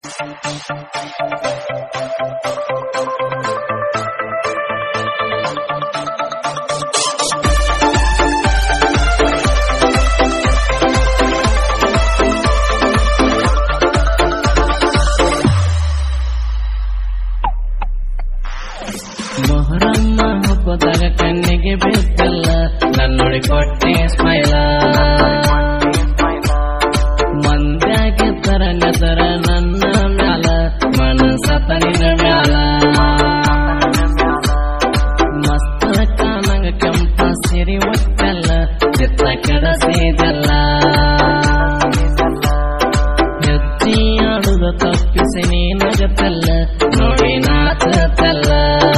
ಮೊಹರಮ್ಮ ಹಬ್ಬದಾಗ ಕಣ್ಣಿಗೆ ಬಿದ್ದಲ್ಲ ನನ್ನೊಳಿ ಕೊಟ್ಟೆ ಸ್ಮೈಲ ಮಂದ್ಯಾಗಿದ್ದರ ನೆದರ ನನ್ನ ಮ್ಯಾಲ ಮನಸತ ನಿನ್ನ ಮ್ಯಾಲ ಮಸ್ತಕ ನಂಗ ಕೆಂಪ ಸಿರಿ ಒಟ್ಟಲ್ಲ ಚಿತ್ತ ಕೆಡಸಿದಲ್ಲ ಹೆಜ್ಜೆ ಆಡುದ ತಪ್ಪಿಸಿ ನೀನಗತ್ತಲ್ಲ ನೋಡಿ ನಾಚತಲ್ಲ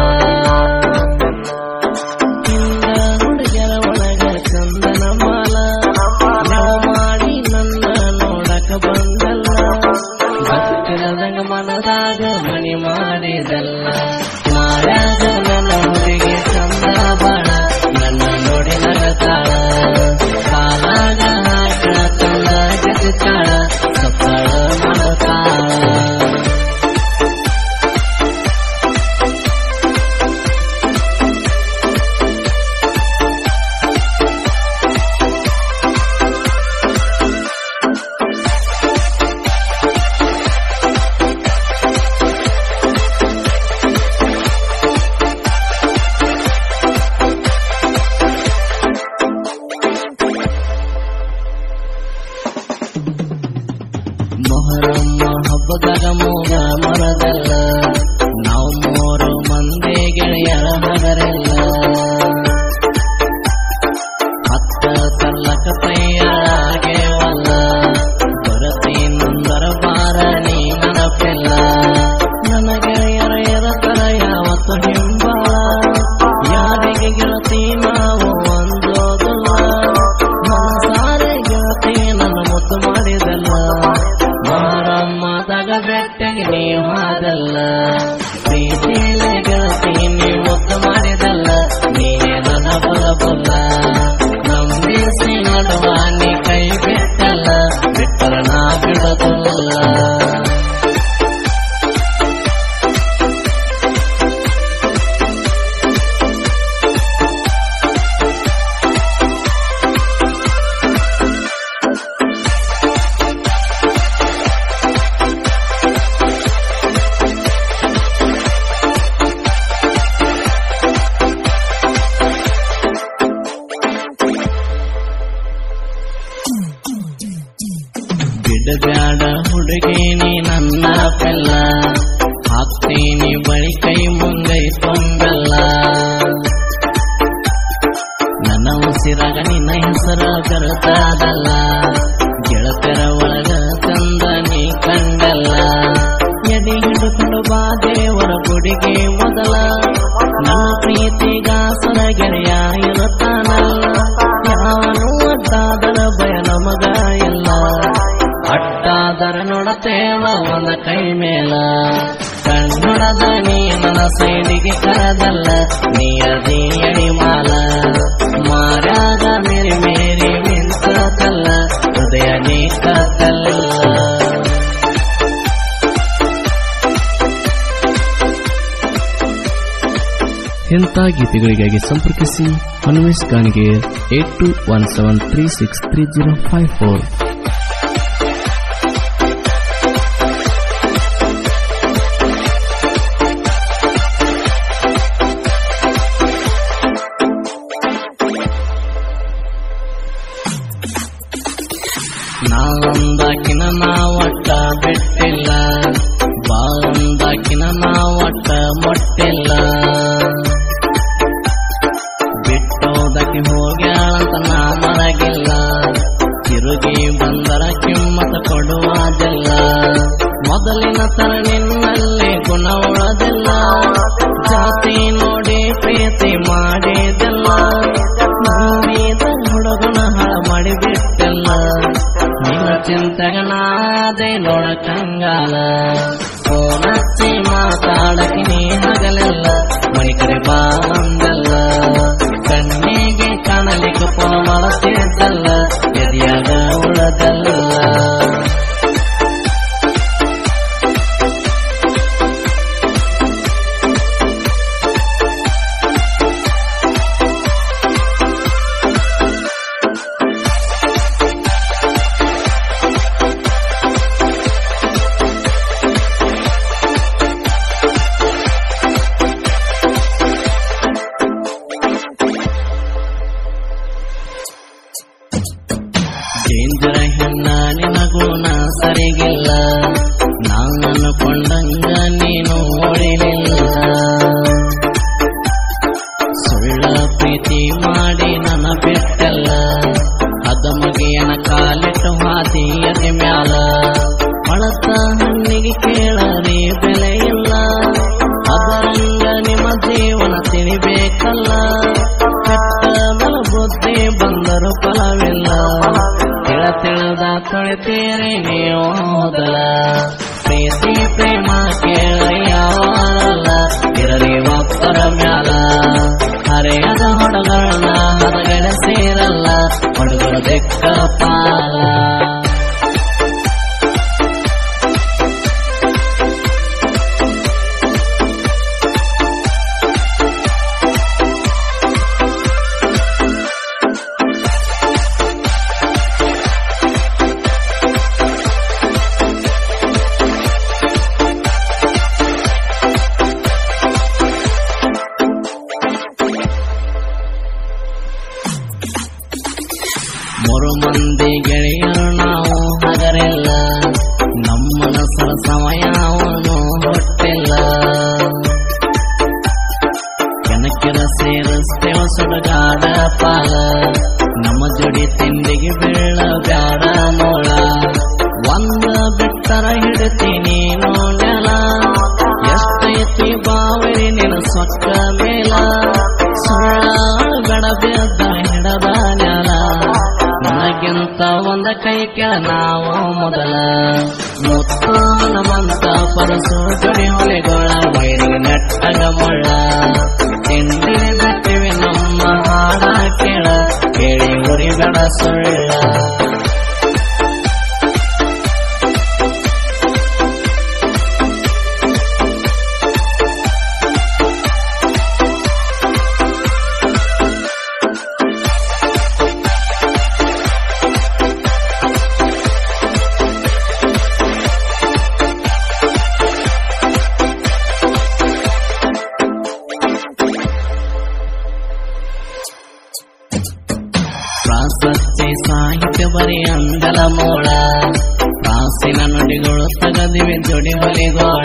ಹಿಂದ ಹುಡುಗರ ಒಳಗ ಚಂದನ ಮಾಲ ನಾವು ಮಾಡಿ ನನ್ನ ನೋಡಕ ಬಂದಲ್ಲ ಭಕ್ತಿರದಂಗ ಮನದಾಗ ಮಣಿ ಮಾಡಿದಲ್ಲ ಮಾರ್ಯಾಗ ನನ್ನ ಹುಡುಗಿ ಚಂದ ಬಾಳ ನನ್ನ ನೋಡಿ ನಗತಾಳ ಕಾಲಾಗ ಹಾಕಳ ತಂದ ಗತಿತಾಳ ಸಪ್ಪಳ ಮಾಡತಾಳ ಮೊಹರಮ್ಮ ಹಬ್ಬದಾಗ ಮೂಗ ಮರದಲ್ಲ ನಾವು ಮೂರು ಮಂದಿ ಗೆಳೆಯರ ಹಗರೆಲ್ಲ ಹತ್ತ ಸಲ್ಲಕ ತಯ್ಯಾಗೇವಲ್ಲ ಬರತಿ ನಂದರ ಬಾರ ನೀ ನೆನಪಿಲ್ಲ ನನ್ನ ಗೆಳೆಯರ ಎರತರ ಯಾವತ್ತು ಹಿಂಬಾಳ ಯಾರಿಗೆ ಗೆಳತಿ ನಾವು ಅಂದೋದಲ್ಲ ಮನಸಾರೆ ಗೆಳತಿ ನನ್ನ ಮುತ್ತು ಮಾಡಿದಲ್ಲ ಮಾರಮ್ಮದಾಗ ಬೆಟ್ಟಗೆ ನೀವು ಹಾದಲ್ಲ ಪ್ರೀತಿಯಲ್ಲಿ ಗೆಳತಿ ನೀವು ಮುತ್ತು ಮಾಡಿದಲ್ಲ ನೀನೇ ನನ್ನ ಬಲ ಬಲ್ಲ ನಂಬಿಸಿ ನಡುವ ನೀ ಕೈ ಬಿಟ್ಟಲ್ಲ ಬಿಟ್ಟರ ನಾ ಬಿಡೋದಿಲ್ಲ ಬಿಡಬ್ಯಾಡ ಹುಡುಗಿ ನೀ ನನ್ನ ಬೆಲ್ಲ ಹಾಕ್ತೀನಿ ಬಳಿ ಕೈ ಮುಂಗೈ ತುಂಬೆಲ್ಲ ನನ್ನ ಉಸಿರಾಗ ನಿನ್ನ ಹೆಸರ ಕರೆತಾದಲ್ಲ ಗೆಳತರ ಒಳಗ ಚಂದ ನೀ ಕಂಡಲ್ಲ ಎದೆ ಹಿಡಿದುಕೊಂಡು ಬಾ ದೇವರ ಗುಡಿಗೆ ಮೊದಲ ನನ್ನ ಪ್ರೀತಿಗಾಸರ ಗೆಳೆಯ ಇರುತ್ತಾನಲ್ಲ ಯಾವನು ಅಡ್ಡಾದರ ಭಯ ನಮಗ ಇಲ್ಲ ಅಟ್ಟಾದರ ನೋಡತೇವ ಒಂದ ಕೈ ಮೇಲ ಕಣ್ಣೊಡದ ನೀ ನನ್ನ ಸೈಡಿಗೆ ಕರದಲ್ಲ ನೀ ಅದಿ ಅಡಿಮಾಲ ಮಾರ್ಯಾಗ ಮೇರಿ ಮೇರಿ ಮಿಂತಲ್ಲ ಹೃದಯ ನೀ ಕತ್ತಲ್ಲ ಇಂಥ ಗೀತೆಗಳಿಗಾಗಿ ಸಂಪರ್ಕಿಸಿ Hanumesh Ganige eight two one seven three six three zero five four ನಾವೊಂದಾಕಿನ ನಾವಟ್ಟ ಬಿಟ್ಟಿಲ್ಲ ಬಾಳೊಂದಾಕಿನ ನಾವಟ್ಟ ಮೊಟ್ಟಿಲ್ಲ ಬಿಟ್ಟೋದಕ್ಕೆ ಹೋಗ್ಯಾಳಂತ ನಾ ಮರಗಿಲ್ಲ ತಿರುಗಿ ಬಂದರ ಕಿಮ್ಮತ ಕೊಡುವುದಿಲ್ಲ ಮೊದಲಿನ ತರ ನಿನ್ನಲ್ಲಿ ಗುಣ ಉಳದಿಲ್ಲ ಜಾತಿ ನೋಡಿ ಪ್ರೀತಿ ಮಾಡಿದೆಲ್ಲ ನಂಬಿದ ಹುಡುಗನ ಹಾಳ ಮಾಡಿಬಿಟ್ಟೆಲ್ಲ ನಿನ್ನ ಚಿಂತಗನಾದೆ ನೋಡ ಕಂಗಾಲ ಫೋನಚ್ಚಿ ಮಾತಾಡಕ್ಕೆ ನೀ ಹಗಲೆಲ್ಲ ಮನಿ ಕಡೆ ಬಾ ಅಂದಲ್ಲ ಕಣ್ಣಿಗೆ ಕಾಣಲಿಕ್ಕೆ ಫೋನ್ ಮಾಡುತ್ತಿದ್ದಲ್ಲ ಎದೆಯಾಗ ಉಳದಲ್ಲ ಅನ್ಕೊಂಡಂಗ ನೀನು ಉಳಿಲಿಲ್ಲ ಸುಳ್ಳ ಪ್ರೀತಿ ಮಾಡಿ ನನ್ನ ಬಿಟ್ಟಲ್ಲ ಅದ ಮಗಿಯನ ಕಾಲಿಟ್ಟು ಹಾದಿಯದೆ ಮ್ಯಾಲ ಬಳತ ಹಣ್ಣಿಗೆ ಕೇಳರಿ ಬೆಲೆ ಇಲ್ಲ ಅದರಂಗ ನಿಮ್ಮ ಜೀವನ ತಿಳಿಬೇಕಲ್ಲ ಕೆಟ್ಟ ಮಲ ಬುದ್ಧಿ ಬಂದರು ಫಲವಿಲ್ಲ ತಿಳ ತಿಳಿದ ತೊಳಿತೀರಿ ನೀವು ಮೊದಲ ಪ್ರೀತಿ ಪ್ರೇಮ ಕೇಳಿ ಯಾವಲ್ಲ ಇರಲಿ ಒಬ್ಬರ ಮ್ಯಾಲ ಹರೆಯದ ಹುಡುಗರನ್ನ ಹದಗಡೆ ಸೇರಲ್ಲ ಹುಡುಗರ ಬೆಕ್ಕ ಪಾಲ ಮೂರು ಮಂದಿ ಗೆಳೆಯರು ನಾವು ಹಗರಿಲ್ಲ ನಮ್ಮ ಮನಸ್ಸರ ಸಮಯ ಅವನು ಹೊಟ್ಟಿಲ್ಲ ಕೆನಕಿರ ಸೇರಿಸ್ತೇವ ಸುಡುಗಾಡ ಪಾಲ ನಮ್ಮ ಜೋಡಿ ತಿಂಡಿಗೆ ಬೀಳ ಬ್ಯಾಡ ನೋಳ ಒಂದ ಬಿಟ್ಟರ ಹಿಡ್ತೀನಿ ನೋಡಲ ಎಷ್ಟೈತಿ ಬಾವರಿ ನಿನ್ನ ಸೊಕ್ಕ ಮೇಲ ಸುಳ್ಳ ಗಡಬೇದ ಹಿಡದ ನೆಲ ನನಗಿಂತ ಒಂದ ಕೈ ಕೆಳ ನಾವು ಮೊದಲ ಮುತ್ತು ನಮಂತ ಪರಸು ಜಡಿ ಹೊಲೆಗಳ ವೈರಿಗೆ ನೆಟ್ಟಗ ಮುಳ್ಳ ತಿಂಡಿ ಬಿಟ್ಟಿವಿ ನಮ್ಮ ಹಾಡ ಕೇಳ ಕೇಳಿ ಉರಿಬೇಡ ಸುಳ್ಳ ಪ್ರಾಸಸ್ತಿ ಸಾಹಿತ್ಯ ಬರೀ ಅಂದಲ ಮೋಳ ಪ್ರಾಸಿನ ನುಡಿಗಳು ತಗದಿವೆ ಜೋಡಿ ಹೊಲಿಗೋಳ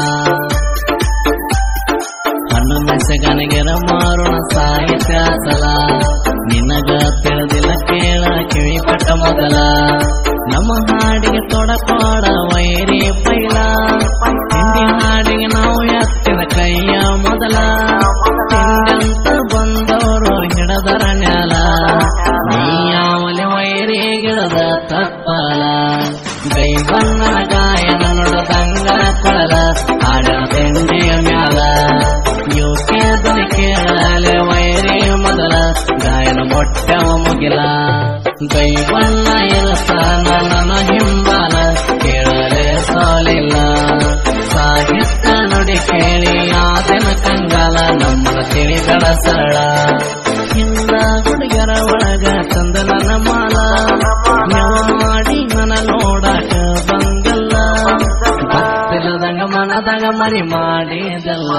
ಹಣ್ಣು ಮೆಸಗನಿಗೆರ ಮಾರುಣ ಸಾಹಿತ್ಯ ಸಲ ನಿನಗ ತಿಳಿದಿಲ್ಲ ಕೇಳ ಕಿವಿ ಪಟ್ಟ ಮೊದಲ ನಮ್ಮ ಹಾಡಿಗೆ ತೊಡಕೋಡ ವೈರಿ ಪೈಲ ಹಿಂದಿ ಹಾಡಿಗೆ ನಾವು ಎತ್ತಿನ ಕೈಯ ಮೊದಲ ತಿಂಡಂತ ಬಂದವರು ಹಿಡದರ ನ್ಯಾಲ ನೀಯಾವಲಿ ವೈರಿ ಗಿಡದ ತಪ್ಪಲ ಗೈ ಬಣ್ಣನ ಗಾಯನ ನುಡದಂಗ ಕೊಳಲ ಹಾಡನ ತಿಂಡಿಯ ಮ್ಯಾಲ ಯೋಕೆ ಧ್ವನಿ ಕೇಳಲೆ ವೈರಿ ಮೊದಲ ಗಾಯನ ಮೊಟ್ಟವ ಮುಗಿಲ ಗೈ ಬಣ್ಣ ಇರಸ ನನ್ನ ಹಿಂಬಾಲ ಕೇಳಲೆ ಸೋಲಿಲ್ಲ ಸಾಹಿತ್ಯ ನುಡಿ ಕೇಳಿ ಆದಿನ ಕಂಗಾಲ ನಮ್ಮನ ತಿಳಿಗಳ ಸರಳ ಹಿಂದ ಹುಡುಗರ ಒಳಗ ತಂದ ನನ್ನ ಮಾಲ ನೆವ ಮಾಡಿ ನನ್ನ ನೋಡಾಕ ಬಂಗಲ್ಲ ಗೊತ್ತಿಲ್ಲದಂಗ ಮನದಾಗ ಮರಿ ಮಾಡಿದಲ್ಲ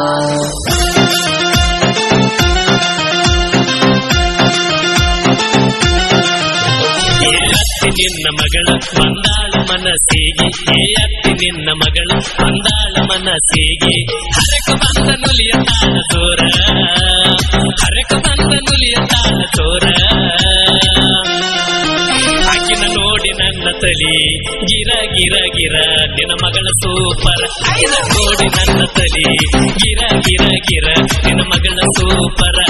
ಅತ್ತಿ ನಿನ್ನ ಮಗಳ ಮಂದಾಳ ಮನಸ್ಸಿಗೆ ಏ ಅತ್ತಿ ನಿನ್ನ ಮಗಳ ಮಂದಾಳ ಮನಸ್ಸಿಗೆ ಹರಕ ಬಂದ ನುಲಿಯ ತಾಳ ಚೋರ ಹರಕ ಬಂದ ನುಲಿಯ ತಾಳ ಚೋರ ಆಕಿನ ನೋಡಿ ನನ್ನ ತಲಿ ಗಿರ ಗಿರ ಗಿರ ನಿನ್ನ ಮಗಳ ಸೂಪರ್ ಆಕಿನ ನೋಡಿ ನನ್ನ ತಲಿ ಗಿರ ಗಿರ ಗಿರ ನಿನ್ನ ಮಗಳ ಸೂಪರ